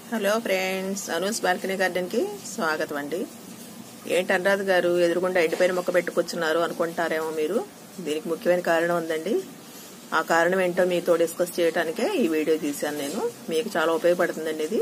Hello friends Anu's balcony గార్డెన్కి స్వాగతం అండి ఏంటి అనురాధ్ గారు ఎదురుగుండా ఎండిపోయిన మొక్క పెట్టుకొచ్చున్నారు అనుకుంటారేమో మీరు దీనికి ముఖ్యమైన కారణం ఉందండి ఆ కారణం ఏంటో మీతో డిస్కస్ చేయడానికే ఈ వీడియో తీశాను నేను మీకు చాలా ఉపయోగపడుతుందండి ఇది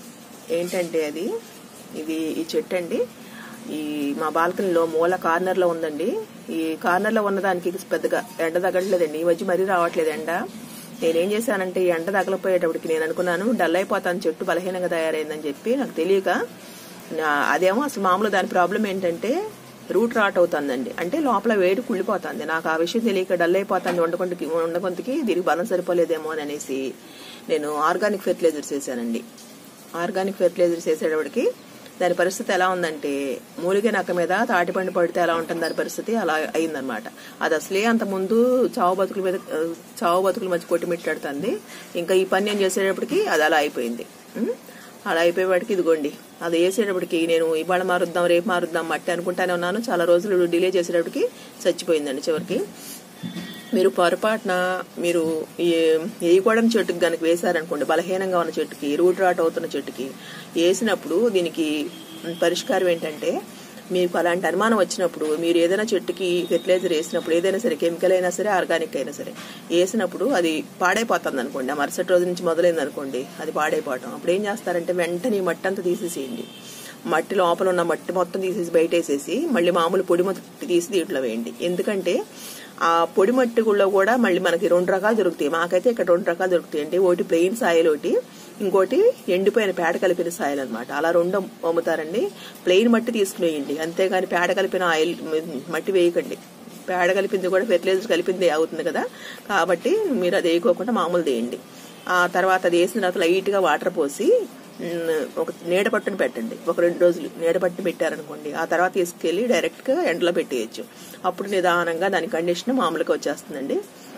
ఏంటంటే అది ఇది ఈ చెట్టు అండి ఈ మా బాల్కనీలో మూల కార్నర్లో ఉందండి ఈ కార్నర్లో ఉన్నదానికి పెద్దగా ఎండ తగ్గట్లేదండి ఈ మధ్య మరీ రావట్లేదు ఎండ నేనేం చేశానంటే ఈ ఎండ తగలపోయేటప్పటికి నేను అనుకున్నాను డల్ అయిపోతాను చెట్టు బలహీనంగా తయారైందని చెప్పి నాకు తెలియక నా- అదేమో అసలు మామూలు దాని ప్రాబ్లం ఏంటంటే రూట్ రాట్ అవుతుందండి అంటే లోపల వేడి కుళ్ళిపోతుంది నాకు ఆ విషయం తెలియక డల్ అయిపోతుంది ఉండకొంతకి ఉండకొంతకి దీనికి బలం సరిపోలేదేమో అని అనేసి నేను ఆర్గానిక్ ఫెర్టిలైజర్స్ వేసానండి ఆర్గానిక్ ఫెర్టిలైజర్స్ వేసేటప్పటికి దాని పరిస్థితి ఎలా ఉందంటే మూలిగ నక్క మీద తాటిపండు పడితే ఎలా ఉంటుంది దాని పరిస్థితి అలా అయిందనమాట అది అసలే అంత ముందు చావు బతుకుల మీద ఆ, చావు బతుకుల మధ్య కొట్టిమిట్టాడుతుంది ఇంకా ఈ పని నేను చేసేటప్పటికి అది అలా అయిపోయింది ఉం? అలా అయిపోయేవాడికి ఇదిగోండి అది వేసేటప్పటికి నేను ఇవాళ మారుద్దాం రేపు మారుద్దాం మట్టి అనుకుంటానే ఉన్నాను చాలా రోజులు డిలే చేసేటప్పటికి చచ్చిపోయిందండి చివరికి మీరు పొరపాటున మీరు ఏ- వేయకూడని చెట్టుకి కనుక వేశారనుకోండి బలహీనంగా ఉన్న చెట్టుకి రూట్ రాట్ అవుతున్న చెట్టుకి వేసినప్పుడు దీనికి పరిష్కారం ఏంటంటే మీకు అలాంటి అనుమానం వచ్చినప్పుడు మీరు ఏదైనా చెట్టుకి ఫెర్టిలైజర్ వేసినప్పుడు ఏదైనా సరే కెమికల్ అయినా సరే ఆర్గానిక్ అయినా సరే వేసినప్పుడు అది పాడైపోతుంది అనుకోండి ఆ మరుసటి రోజు నుంచి మొదలైంది అనుకోండి అది పాడైపోవటం అప్పుడు ఏం చేస్తారంటే వెంటనే ఈ మట్టి అంతా తీసేసేయండి మట్టి లోపల ఉన్న మట్టి మొత్తం తీసేసి బయట వేసేసి మళ్ళీ మామూలు పొడి మట్టి తీసి దీంట్లో వేయండి ఎందుకంటే ఆ పొడి మట్టిలో కూడా మళ్ళీ మనకి రెండు రకాలు దొరుకుతాయి మాకైతే ఇక్కడ రెండు రకాలు దొరుకుతాయి అండి ఒకటి ప్లెయిన్ సాయిల్ ఒకటి ఇంకోటి ఎండిపోయిన పేడ కలిపిన సాయిల్ అనమాట అలా రెండు అమ్ముతారండి ప్లెయిన్ మట్టి తీసుకునేయండి అంతేగాని పేడ కలిపిన ఆయిల్ మట్టి వేయకండి పేడ కలిపింది కూడా ఫెర్టిలైజర్ కలిపింది అవుతుంది కదా కాబట్టి మీరు అది వేయకోకుండా మామూలు వేయండి ఆ తర్వాత అది వేసిన తర్వాత లైట్ గా వాటర్ పోసి ఉమ్, ఒక నీడ పట్టుని పెట్టండి ఒక రెండు రోజులు నీడ పట్టుని పెట్టారనుకోండి ఆ తర్వాత తీసుకెళ్లి డైరెక్ట్ గా ఎండలో పెట్టేయచ్చు అప్పుడు నిదానంగా దాని కండిషన్ మామూలుగా వచ్చేస్తుందండి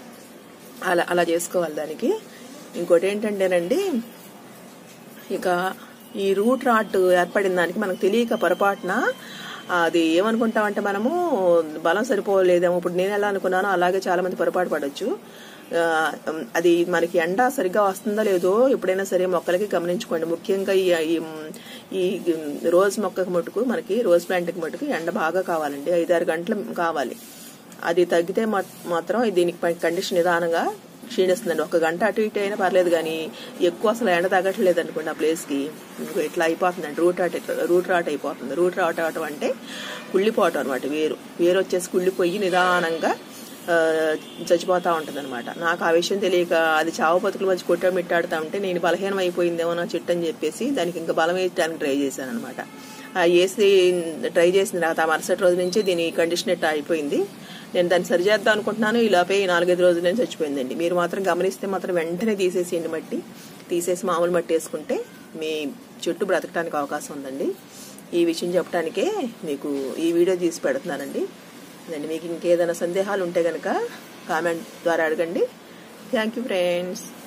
అలా అలా చేసుకోవాలి దానికి ఇంకోటి ఏంటంటేనండి ఇక ఈ రూట్ రాట్ ఏర్పడిన దానికి మనకు తెలియక పొరపాటున అది ఏమనుకుంటామంటే మనము బలం సరిపోలేదేమో ఇప్పుడు నేను ఎలా అనుకున్నానో అలాగే చాలా మంది పొరపాటు పడవచ్చు ఆ, అది మనకి ఎండ సరిగ్గా వస్తుందో లేదో ఎప్పుడైనా సరే మొక్కలకి గమనించుకోండి ముఖ్యంగా ఈ ఈ ఈ రోజ్ మొక్కకు మటుకు మనకి రోజ్ ప్లాంట్కి మటుకు ఎండ బాగా కావాలండి ఐదారు గంటలు కావాలి అది తగ్గితే మాత్- మాత్రం దీనికి పై- కండిషన్ నిదానంగా క్షీణిస్తుందండి ఒక గంట అటు ఇటు అయినా పర్లేదు కానీ ఎక్కువ అసలు ఎండ తగ్గట్లేదు అనుకోండి ఆ ప్లేస్కి ఇంకో ఇట్లా అయిపోతుందండి రూట్ రాట్ ఇట్లా- రూట్ రాట్ అయిపోతుంది రూట్ రాట్ అవటం అంటే కుళ్ళిపోవటం అనమాట వేరు వేరు వచ్చేసి కుళ్ళిపోయి నిదానంగా ఆ, చచ్చిపోతా ఉంటుంది అనమాట నాకు ఆ విషయం తెలియక అది చావు బతుకుల మధ్య కొట్టమిట్టాడుతా ఉంటే నేను బలహీనం అయిపోయిందేమో నా చెట్టు అని చెప్పేసి దానికి ఇంకా బలం వేయడానికి ట్రై చేశాను అనమాట వేసి ట్రై చేసిన తర్వాత ఆ మరుసటి రోజు నుంచి దీని కండిషన్ ఎట్లా అయిపోయింది నేను దాన్ని సరిచేద్దాం అనుకుంటున్నాను ఈలోపే ఈ నాలుగైదు రోజుల నుంచి చచ్చిపోయిందండి మీరు మాత్రం గమనిస్తే మాత్రం వెంటనే తీసేసేయండి మట్టి తీసేసి మామూలు మట్టి వేసుకుంటే మీ చెట్టు బ్రతకడానికి అవకాశం ఉందండి ఈ విషయం చెప్పడానికే మీకు ఈ వీడియో తీసి పెడుతున్నానండి అదండి మీకు ఇంకేదైనా సందేహాలు ఉంటే కనుక కామెంట్ ద్వారా అడగండి థ్యాంక్ యూ ఫ్రెండ్స్